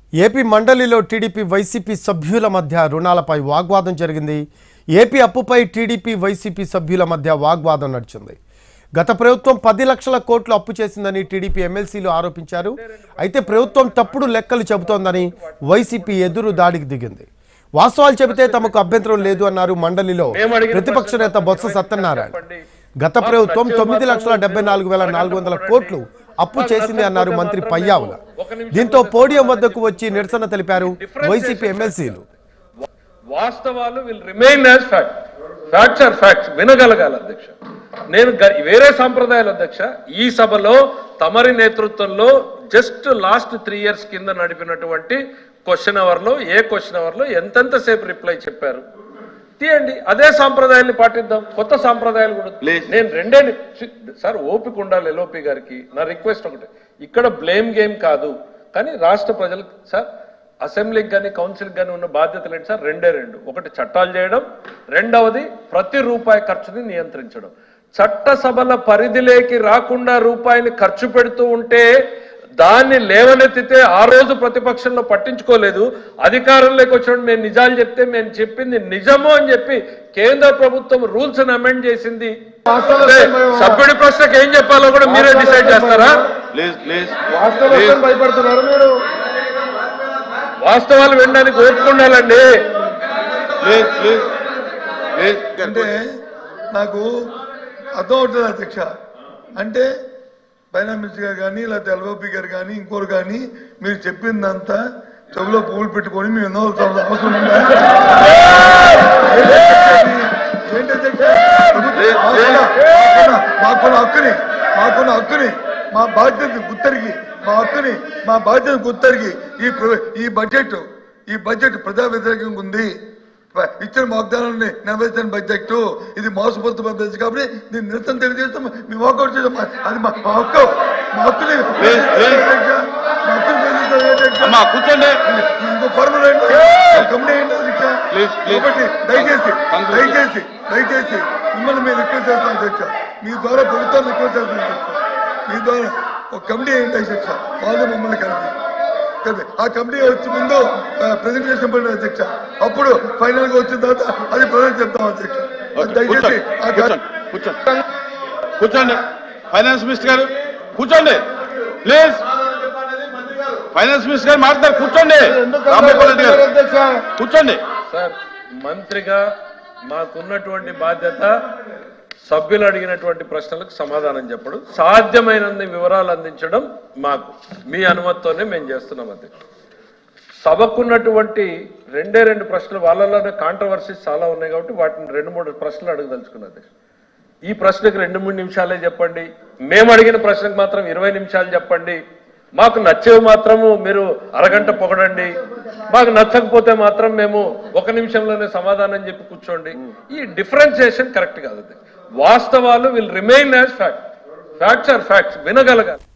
AP మండలిలో TDP YCP సభ్యుల మధ్య రుణాలపై వాగ్వాదం జరిగింది ఏపీ అప్పుపై టీడీపీ వైసీపీ సభ్యుల మధ్య వాగ్వాదం నడిచింది గత ప్రభుత్వం పది లక్షల కోట్లు అప్పు చేసిందని టీడీపీ ఎమ్మెల్సీలు ఆరోపించారు అయితే ప్రభుత్వం తప్పుడు లెక్కలు చెబుతోందని వైసీపీ ఎదురు దాడికి దిగింది వాస్తవాలు చెబితే తమకు అభ్యంతరం లేదు అన్నారు మండలిలో ప్రతిపక్ష నేత బొత్స సత్యనారాయణ గత ప్రభుత్వం తొమ్మిది లక్షల డెబ్బై నాలుగు వేల నాలుగు వందల కోట్లు అప్పు చేసింది అన్నారు మంత్రి పయ్యావుల దీంతో పోడియం వద్దకు వచ్చి నిరసన తెలిపారు వైసీపీ ఎమ్మెల్సీలు వాస్తవాలు will remain as fact facts are facts వినగలగాలి అధ్యక్ష నేను గ- వేరే సాంప్రదాయాలు అధ్యక్ష ఈ సభలో తమరి నేతృత్వంలో జస్ట్ లాస్ట్ త్రీ ఇయర్స్ కింద నడిపినటువంటి క్వశ్చన్ అవర్ లో ఏ క్వశ్చన్ అవర్ లో ఎంతెంత సేపు రిప్లై చెప్పారు తీయండి అదే సాంప్రదాయాన్ని పాటిద్దాం కొత్త సాంప్రదాయాలు కూడా Please. నేను రెండే చి- సార్ ఓపిక ఉండాలి ఎల్ఓపి గారికి నా రిక్వెస్ట్ ఒకటి ఇక్కడ బ్లేమ్ గేమ్ కాదు కానీ రాష్ట్ర ప్రజలకు సార్ అసెంబ్లీకి కానీ కౌన్సిల్కి కానీ ఉన్న బాధ్యతలు ఏంటి సార్ రెండే రెండు ఒకటి చట్టాలు చేయడం రెండవది ప్రతి రూపాయి ఖర్చుని నియంత్రించడం చట్టసభల పరిధిలోకి రాకుండా రూపాయిని ఖర్చు పెడుతూ ఉంటే దాన్ని లేవనెత్తితే ఆ రోజు ప్రతిపక్షంలో పట్టించుకోలేదు అధికారంలోకి వచ్చినప్పుడు మేము నిజాలు చెప్తే మేము చెప్పింది నిజము అని చెప్పి కేంద్ర ప్రభుత్వం రూల్స్ అమెండ్ చేసింది అంటే సభ్యుడి ప్రశ్నకు ఏం చెప్పాలో కూడా మీరే డిసైడ్ చేస్తారా ప్లీజ్ ప్లీజ్ వాస్తవం భయపడుతున్నారు మీరు వాస్తవాలు వినడానికి ఓపుకుండాలండి ప్లీజ్ ప్లీజ్ ప్లీజ్ అంటే నాకు అర్థం అవుతుంది అధ్యక్ష అంటే ఫైనాన్స్ మినిస్టర్ గారు కానీ లేకపోతే ఎల్ఓపి గారు కానీ ఇంకోరు కానీ మీరు చెప్పిందంతా చెవులో పువ్వులు పెట్టుకొని మేము ఎన్నో సంవత్సరాలు అవసరం ఉందా ఏంటి అధ్యక్ష మాకున్న- మాకున్న హక్కుని మాకున్న హక్కుని మా బాధ్యత గుర్తెరిగి మా హక్కుని మా బాధ్యత గుర్తెరిగి ఈ ప్ర- ఈ బడ్జెట్ ఈ బడ్జెట్ ప్రజా వ్యతిరేకంగా ఉంది ఇచ్చిన వాగ్దానాన్ని నెరవేర్చిన బడ్జెట్ ఇది మోసపోతున్న బడ్జెట్ కాబట్టి దీన్ని నిరసన తెలియజేస్తాం మేము వాకౌట్ చేస్తాం అది మా మా హక్కు మా హక్కుని Please, please. మా హక్కుని తెలియజేస్తాం ఏంటంటే అమ్మా కూర్చోండి ఇంకో ఫార్ములా ఏంటి కంపెనీ ఏంటి అధ్యక్ష Please, please. ఒకటి దయచేసి Conclude. దయచేసి దయచేసి మిమ్మల్ని మేము రిక్వెస్ట్ చేస్తాం అధ్యక్ష మీ ద్వారా ప్రభుత్వాన్ని రిక్వెస్ట్ చేస్తాం అధ్యక్ష మీ ద్వారా ఒక కమిటీ ఏంటి అధ్యక్ష వాళ్ళు మమ్మల్ని కలిపి కలిపి ఆ కమిటీ వచ్చి ముందు ప్రెజెంటేషన్ పడిన అధ్యక్ష అప్పుడు ఫైనల్ గా వచ్చిన తర్వాత అది ప్రజెంట్ చెప్తాం అధ్యక్ష ఓకే, దయచేసి కూర్చోండి ఆ కూర్చోండి కూర్చోండి కూర్చోండి ఫైనాన్స్ మినిస్టర్ గారు కూర్చోండి ప్లీజ్ ఫైనాన్స్ మినిస్టర్ గారు మాట్లాడతారు కూర్చోండి రామగోపాల్ రెడ్డి గారు అధ్యక్ష కూర్చోండి సార్ మంత్రిగా మాకున్నటువంటి బాధ్యత సభ్యులు అడిగినటువంటి ప్రశ్నలకు సమాధానం చెప్పడం సాధ్యమైనన్ని వివరాలు అందించడం మాకు మీ అనుమతితోనే మేము చేస్తున్నాం అధ్యక్ష సభకున్నటువంటి రెండే రెండు ప్రశ్నలు వాళ్ళలోనే కాంట్రవర్సీస్ చాలా ఉన్నాయి కాబట్టి వాటిని రెండు మూడు ప్రశ్నలు అడగదలుచుకున్నా అధ్యక్ష ఈ ప్రశ్నకు రెండు మూడు నిమిషాలే చెప్పండి మేము అడిగిన ప్రశ్నకు మాత్రం ఇరవై నిమిషాలు చెప్పండి మాకు నచ్చేవి మాత్రము మీరు అరగంట పొగడండి మాకు నచ్చకపోతే మాత్రం మేము ఒక నిమిషంలోనే సమాధానం చెప్పి కూర్చోండి ఈ డిఫరెన్సియేషన్ కరెక్ట్ కాదు అది. వాస్తవాలు will remain as fact facts are facts వినగలగాలి